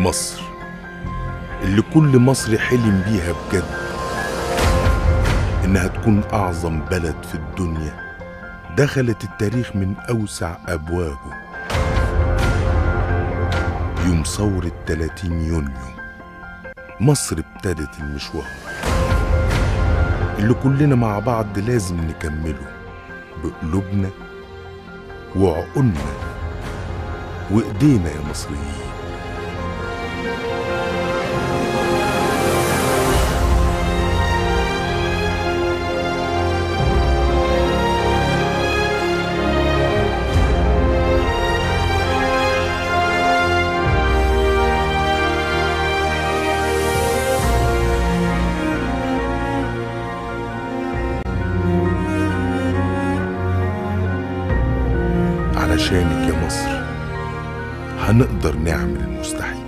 مصر اللي كل مصري حلم بيها بجد إنها تكون أعظم بلد في الدنيا دخلت التاريخ من أوسع أبوابه يوم ثورة 30 يونيو مصر ابتدت المشوار اللي كلنا مع بعض لازم نكمله بقلوبنا وعقولنا وإيدينا يا مصريين علشانك يا مصر هنقدر نعمل المستحيل